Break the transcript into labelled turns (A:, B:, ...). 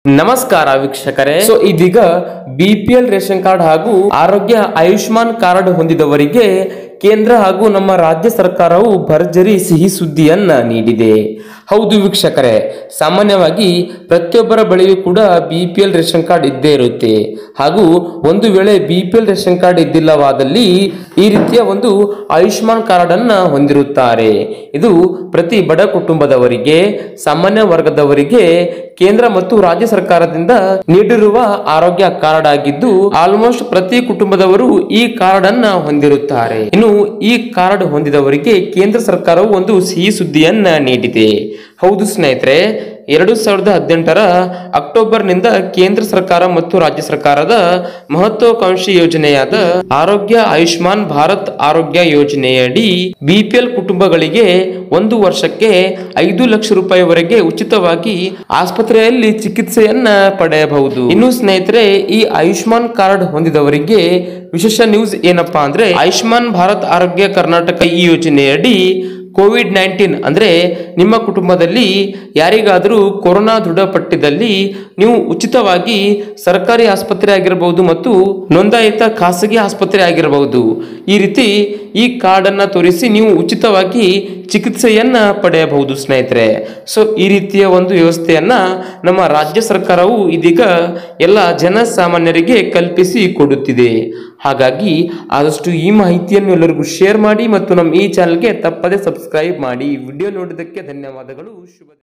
A: ನಮಸ್ಕಾರ ವೀಕ್ಷಕರೇ ಸೊ ಇದೀಗ B P L ration card ಹಾಗೂ ಆರೋಗ್ಯ ಆಯುಷ್ಮಾನ್ ಕಾರ್ಡ್ ಹೊಂದಿದವರಿಗೆ ಕೇಂದ್ರ ಹಾಗೂ ನಮ್ಮ ರಾಜ್ಯ ಸರ್ಕಾರವು ಭರ್ಜರಿ ಸಿಹಿ ಸುದ್ದಿಯನ್ನ ನೀಡಿದೆ ಹೌದು ವೀಕ್ಷಕರೇ ಸಾಮಾನ್ಯವಾಗಿ ಪ್ರತಿಯೊಬ್ಬರ ಬಳಿಯೂ ಕೂಡ B P L ration card ಇದ್ದೇ ಇರುತ್ತೆ ಹಾಗೂ ಒಂದು ವೇಳೆ B P L ration card ಇದ್ದಿಲ್ಲವಾದಲ್ಲಿ ಈ ರೀತಿಯ ಒಂದು ಆಯುಷ್ಮಾನ್ ಕಾರ್ಡ್ ಅನ್ನ ಹೊಂದಿರುತ್ತಾರೆ ಇದು ಪ್ರತಿ ಬಡ ಕುಟುಂಬದವರಿಗೆ ಸಾಮಾನ್ಯ ವರ್ಗದವರಿಗೆ ಕೇಂದ್ರ ಮತ್ತು ರಾಜ್ಯ ಸರ್ಕಾರದಿಂದ ನೀಡಿರುವ ಆರೋಗ್ಯ ಕಾರ್ಡ್ ಆಗಿದ್ದು ಆಲ್ಮೋಸ್ಟ್ ಪ್ರತಿ ಕುಟುಂಬದವರು ಈ ಕಾರ್ಡ್ ಅನ್ನ ಹೊಂದಿರುತ್ತಾರೆ ಇನ್ನು ಈ ಕಾರ್ಡ್ ಹೊಂದಿದವರಿಗೆ ಕೇಂದ್ರ ಸರ್ಕಾರವು ಒಂದು ಸಿಹಿ ಸುದ್ದಿಯನ್ನ ನೀಡಿದೆ ಹೌದು ಸ್ನೇಹಿತರೆ ಎರಡು ಸಾವಿರದ ಹದಿನೆಂಟರ ಅಕ್ಟೋಬರ್ನಿಂದ ಕೇಂದ್ರ ಸರ್ಕಾರ ಮತ್ತು ರಾಜ್ಯ ಸರ್ಕಾರದ ಮಹತ್ವಾಕಾಂಕ್ಷಿ ಯೋಜನೆಯಾದ ಆರೋಗ್ಯ ಆಯುಷ್ಮಾನ್ ಭಾರತ್ ಆರೋಗ್ಯ ಯೋಜನೆಯಡಿ ಬಿಪಿಎಲ್ ಕುಟುಂಬಗಳಿಗೆ ಒಂದು ವರ್ಷಕ್ಕೆ ಐದು ಲಕ್ಷ ರೂಪಾಯಿವರೆಗೆ ಉಚಿತವಾಗಿ ಆಸ್ಪತ್ರೆಯಲ್ಲಿ ಚಿಕಿತ್ಸೆಯನ್ನ ಪಡೆಯಬಹುದು ಇನ್ನು ಸ್ನೇಹಿತರೆ ಈ ಆಯುಷ್ಮಾನ್ ಕಾರ್ಡ್ ಹೊಂದಿದವರಿಗೆ ವಿಶೇಷ ನ್ಯೂಸ್ ಏನಪ್ಪಾ ಅಂದ್ರೆ ಆಯುಷ್ಮಾನ್ ಭಾರತ್ ಆರೋಗ್ಯ ಕರ್ನಾಟಕ ಈ ಯೋಜನೆಯಡಿ ಕೋವಿಡ್ ನೈನ್ಟೀನ್ ಅಂದ್ರೆ ನಿಮ್ಮ ಕುಟುಂಬದಲ್ಲಿ ಯಾರಿಗಾದರೂ ಕೊರೋನಾ ದೃಢಪಟ್ಟಿದ್ದಲ್ಲಿ ನೀವು ಉಚಿತವಾಗಿ ಸರ್ಕಾರಿ ಆಸ್ಪತ್ರೆ ಆಗಿರಬಹುದು ಮತ್ತು ನೋಂದಾಯಿತ ಖಾಸಗಿ ಆಸ್ಪತ್ರೆ ಆಗಿರಬಹುದು ಈ ರೀತಿ ಈ ಕಾರ್ಡ್ ಅನ್ನ ತೋರಿಸಿ ನೀವು ಉಚಿತವಾಗಿ ಚಿಕಿತ್ಸೆಯನ್ನ ಪಡೆಯಬಹುದು ಸ್ನೇಹಿತರೆ ಸೊ ಈ ರೀತಿಯ ಒಂದು ವ್ಯವಸ್ಥೆಯನ್ನ ನಮ್ಮ ರಾಜ್ಯ ಸರ್ಕಾರವು ಇದೀಗ ಎಲ್ಲ ಜನಸಾಮಾನ್ಯರಿಗೆ ಕಲ್ಪಿಸಿ ಕೊಡುತ್ತಿದೆ ಹಾಗಾಗಿ ಆದಷ್ಟು ಈ ಮಾಹಿತಿಯನ್ನು ಎಲ್ಲರಿಗೂ ಶೇರ್ ಮಾಡಿ ಮತ್ತು ನಮ್ಮ ಈ ಚಾನಲ್ಗೆ ತಪ್ಪದೆ ಸಬ್ಸ್ಕ್ರೈಬ್ ಮಾಡಿ ವಿಡಿಯೋ ನೋಡಿದ್ದಕ್ಕೆ ಧನ್ಯವಾದಗಳು ಶುಭ